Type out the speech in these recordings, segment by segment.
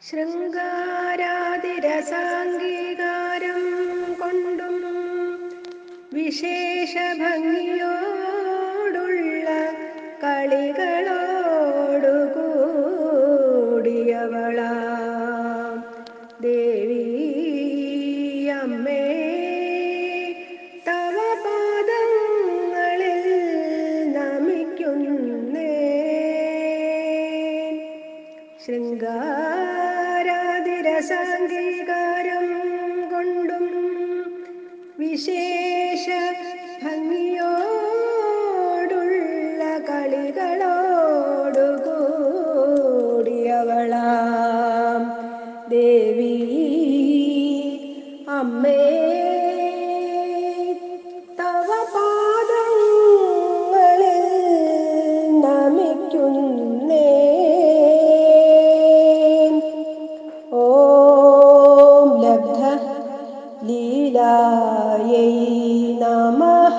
ശൃംഗാരാതിരസാംഗീകാരം കൊണ്ടും വിശേഷ ഭംഗിയോടുള്ള കളികളോടുകൂടിയവളാ ദേവി അമ്മേ തവ പാദങ്ങളിൽ നമിക്കുന്നേ ശൃംഗാരാതിരസാംഗീകാരം കൊണ്ടും വിശേഷ ഭംഗിയോടുള്ള കളികളോടുകൂടിയവളാം ദേവി അമ്മേ തവ പാദങ്ങളിൽ നമിക്കുന്നേ ഓം ലബ്ധ ലീലായൈ നമഃ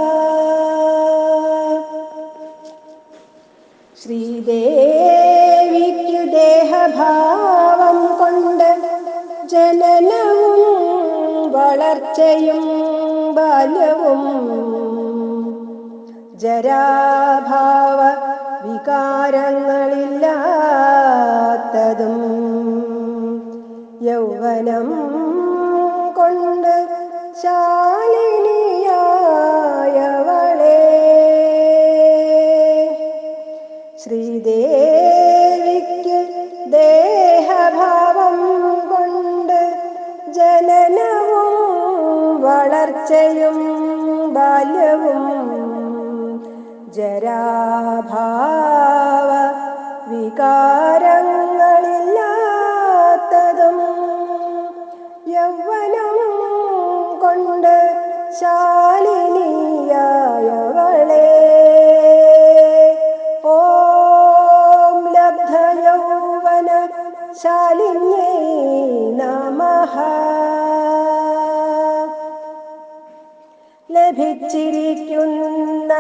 ശ്രീദേവിക്കു ദേഹഭാവം കൊണ്ട് ജനനവും വളർച്ചയും ബാല്യവും ജരാഭാവ വികാരങ്ങളില്ലാത്തതും യൗവനം കൊണ്ട് ശാലിനിയായവളെ ശ്രീദേവിക്ക് ദേഹഭാവം കൊണ്ട് ജനനവും വളർച്ചയും ബാല്യവും ജരാഭാവ വികാരങ്ങളില്ലാത്തതും യൗവനം കൊണ്ട് ശാലിനിയായവളെ ഓം ലബ്ധ യൗവന ശാലിന്യൈ നമഃ ലഭിച്ചിരിക്കുന്ന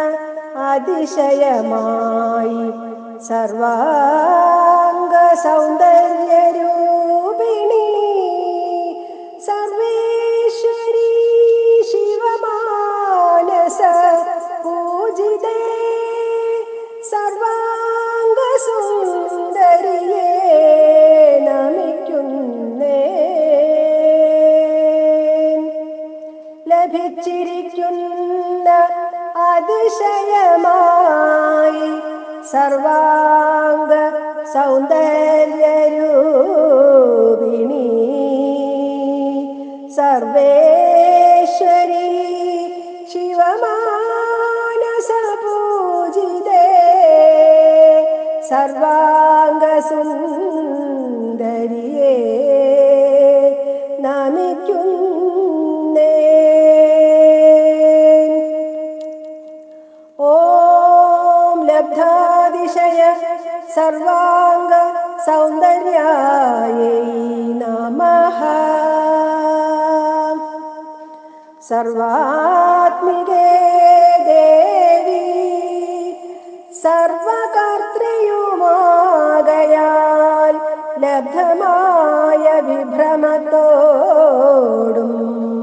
അതിശയമായി സർവാംഗ സൗന്ദര്യരൂപിണി സർവേശ്വരി ശിവമാനസ പൂജിതേ സർവാംഗ സുന്ദരിയേ നമിക്കുന്നേ ലഭിച്ചിരിക്കുന്ന അതിശയമായി സർവാംഗ സൗന്ദര്യരൂപിണി സർവേശ്വരി ശിവമാനസ പൂജിതേ സർവാംഗ സുന്ദരിയേ നമിക്കുന്നേ ഓം ലബ്ധാതിശയ സർവാംഗ സൗന്ദര്യായൈ നമഃ സർവാത്മികേ ദേവി സർവകർത്തൃയുമാകയാൽ ലബ്ധമായ വിഭ്രമത്തോടും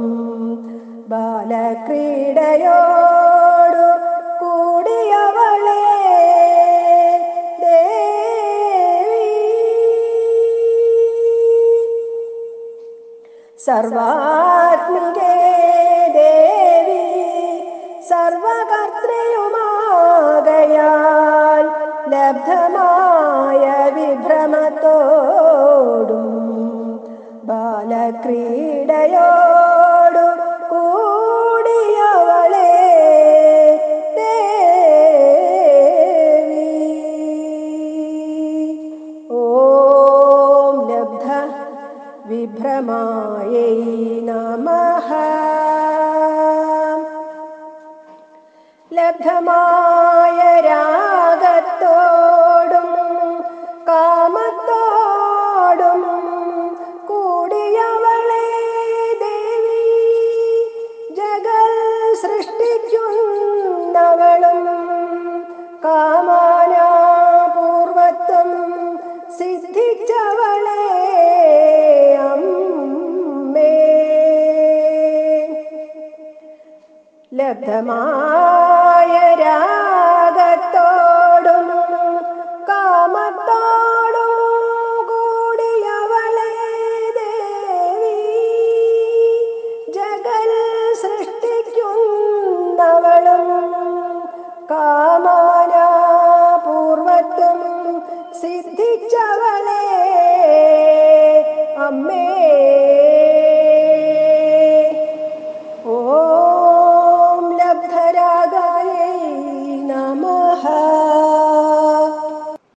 ബാലക്രീഡയോടു കൂടിയവളെ ദേവി സർവാത്മികേ ദേവി സർവകർത്തൃയുമാകയാൽ ലബ്ധമായ വിഭ്രമത്തോടും ബാലക്രീഡയോടു കൂടിയവളെ ദേവി ഓം ലബ്ധ വിഭ്രമായൈ നമഃ ലബ്ധമായ രാഗത്തോടും കാമത്തോടും കൂടിയവളെ ദേവി ജഗൽ സൃഷ്ടിക്കുന്നവളും കാമാനാപൂർവത്വം സിദ്ധിച്ചവളെ ലബ്ധമായ രാഗത്തോടും കാമത്തോടും കൂടിയവളെ ദേവി ജഗൽ സൃഷ്ടിക്കുന്നവളും കാ